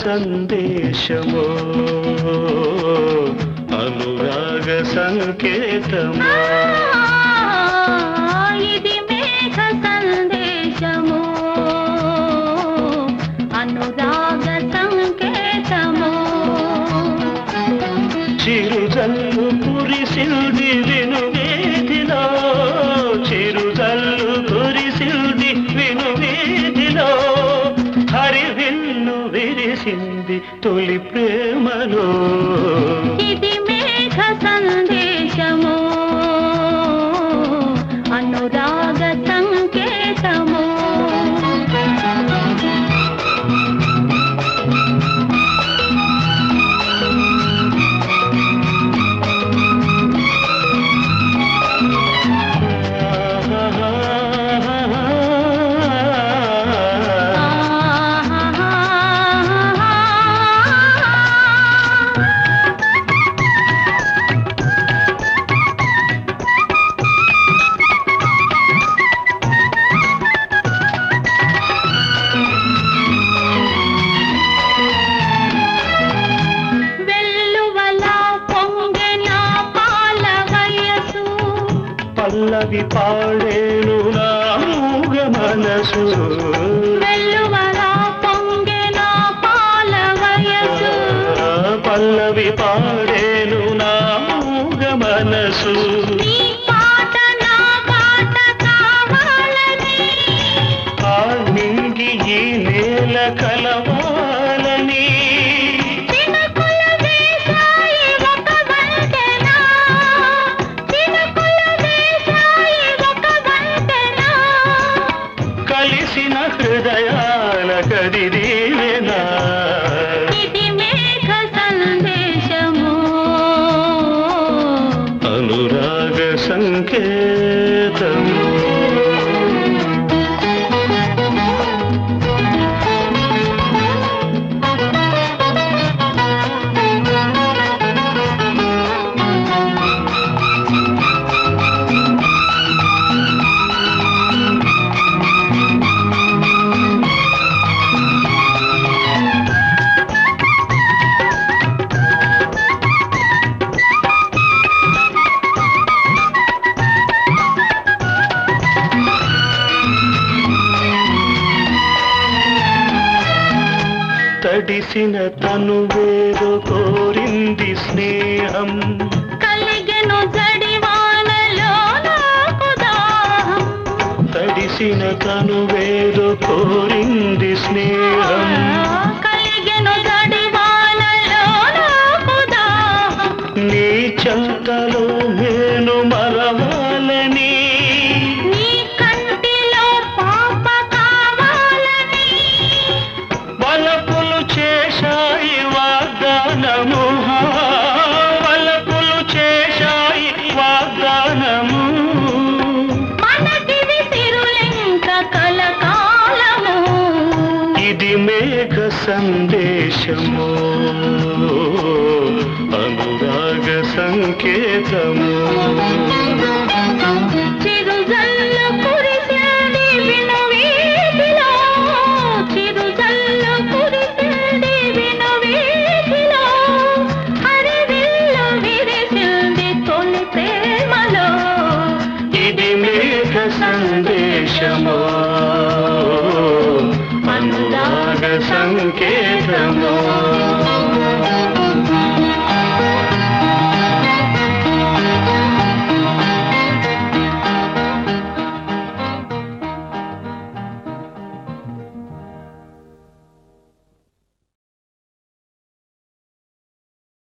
సందేశమో అనురాగ సంకేతమో ఇది మేఘ సందేశము అనురాగ సంకేతము చిరుజల్లు కురిసిల్ది విను వీధిలో చిరుజల్లు కురిసిల్ది విను వీధిలో హరివిల్లు విరిసింది తొలి ప్రేమలో ఇది మేఘ సందేశము అనురాగ సంకేతము వెల్లువల పొంగెన పాల వయసు పల్లవి పాడేను నా మూగ మనసు వెల్లువల పొంగెన పాల వయసు పల్లవి పాడేను నా మూగ మనసు నీ పాట నా పాట కావాలని ఆ నింగి ఈ నేల కలవాలని చినుకులు వేశాయి ఒక వంతెన చినుకులు వేశాయి ఒక వంతెన కలిసిన హృదయాల కదిరీవేనా ఇది మేఘ సందేశము అనురాగ సంకేతము తడిసిన తను వేరు కోరింది స్నేహం కలిగెను జడివానలో నాకు దాహం తడిసిన తను వేరు కోరింది స్నేహం కలిగెను జడివానలో నాకు దాహం నీ చెంతలో నేను మరవాలని నీ కంటిలో పాప కావాలని వలపులు చేశాయి వాగ్దానము వలపులు చేశాయి వాగ్దానము మనకిది తిరులెంక కలకాలము ఇది మేఘ సందేశము అనురాగ సంకేతము చిరుజల్లు కురిసింది విను వీధిలో చిరుజల్లు కురిసింది విను వీధిలో హరివిల్లు విరిసింది తొలి ప్రేమలో ఇది మేఘ సందేశము అనురాగ సంకేతము